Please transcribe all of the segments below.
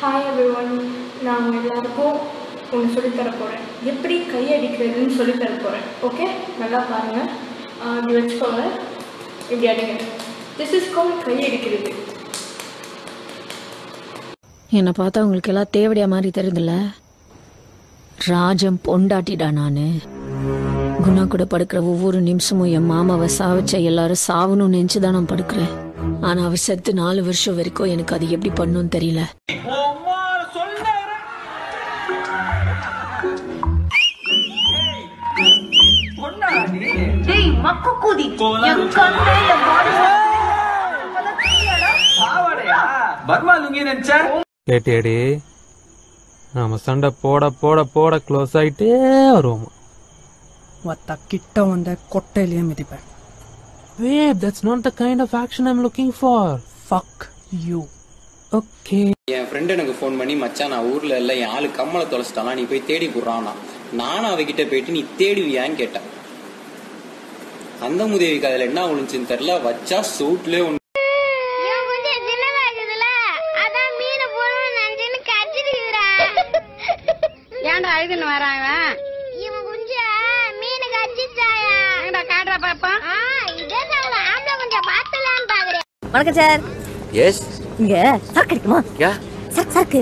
Hi everyone நான் உங்க எல்லாருக்கும் ஒன்று சொல்லித்தர போகிறேன் எப்படி கையடிக்கிறதுன்னு சொல்லித்தர போகிறேன் ஓகே நல்லா பாருங்கள் இப்படி வச்சுக்கோங்க இப்படி அடிங்க திஸ் இஸ் கால் கையடிக்கிறது என்னை பார்த்தா உங்களுக்கு எல்லாம் தேவடியா மாதிரி தெரியுதுல்ல ராஜம் பொண்டாட்டிடா நானு குணா கூட படுக்கிற ஒவ்வொரு நிமிஷமும் என் மாமாவை சாவச்ச எல்லாரும் சாவணும்னு நினைச்சுதான் நான் படுக்கிறேன் ஆனா அவர் செத்து நாலு வருஷம் வரைக்கும் எனக்கு அது எப்படி பண்ணுன்னு தெரியல டேய் மக்கு கூதி என் கண்ணே என் பாடி பர்மா லுங்கி நினைச்சா கேட்டியாடி நாம சண்டை போட போட போட க்ளோஸ் ஆயிட்டே வருவோம் ಒತ್ತ ಕಿಟ್ಟ ಒಂದೆ ಕೊಟ್ಟೆಲಿಯೇ ಮಿದಿಪೆ Babe, that's not the kind of action I'm looking for. Fuck you Okay. என் ஃப்ரெண்ட் எனக்கு ஃபோன் பண்ணி மச்சான் நான் ஊர்ல இல்ல என் ஆளு கம்மலை தொலைச்சிட்டானா நீ போய் தேடி குடுறானா நானும் அவகிட்ட போயிட்டு நீ தேடுவியான்னு கேட்டேன் அந்த முதேவி கதையில என்ன ஒளிஞ்சுன்னு தெரியல வச்சா சூட்லயே ஒண்ணு இவன் கொஞ்சம் சின்னதா இருக்குதுல அதான் மீனை போடணும்னு நினைச்சுன்னு கடிச்சிருக்கிறா ஏன்டா அழுதுன்னு வரான் இவன் கொஞ்சம் மீனை கடிச்சிட்டாயா ஏன்டா காட்டுற பாப்பா இதே நான் ஆம்பளை கொஞ்சம் பார்த்தலான்னு பாக்குறேன் வணக்கம் சார் எஸ் இங்க சரக்கு கிடைக்குமா क्या சரக்கு சரக்கு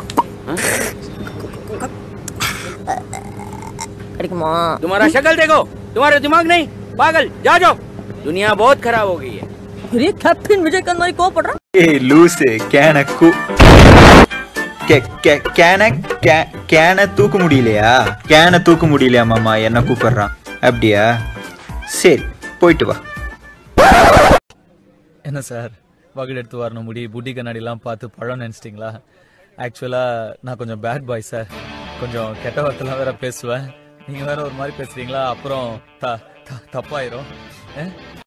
கிடைக்குமா तुम्हारा शक्ल देखो तुम्हारा दिमाग नहीं पागल जा जाओ दुनिया बहुत खराब हो गई है பெரிய கேப்டன் விஜயகாந்த் மாதிரி கோவப்படுறான் ஏய் லூசு கேனக்கு கேன கேன தூக்க முடியலையா கேன தூக்க முடியலையா மாமா என்ன கூப்பிடுறான் அப்படியா சரி போயிட்டு வா என்ன சார் வகுடு எடுத்து வரணும் முடி புட்டி கண்ணாடிலாம் பார்த்து பழம் நினச்சிட்டிங்களா ஆக்சுவலாக நான் கொஞ்சம் பேட் பாய் சார் கொஞ்சம் கெட்ட வார்த்தைலாம் வேற பேசுவேன் நீங்கள் வேற ஒரு மாதிரி பேசுறீங்களா அப்புறம் த த- தப்பாயிரும்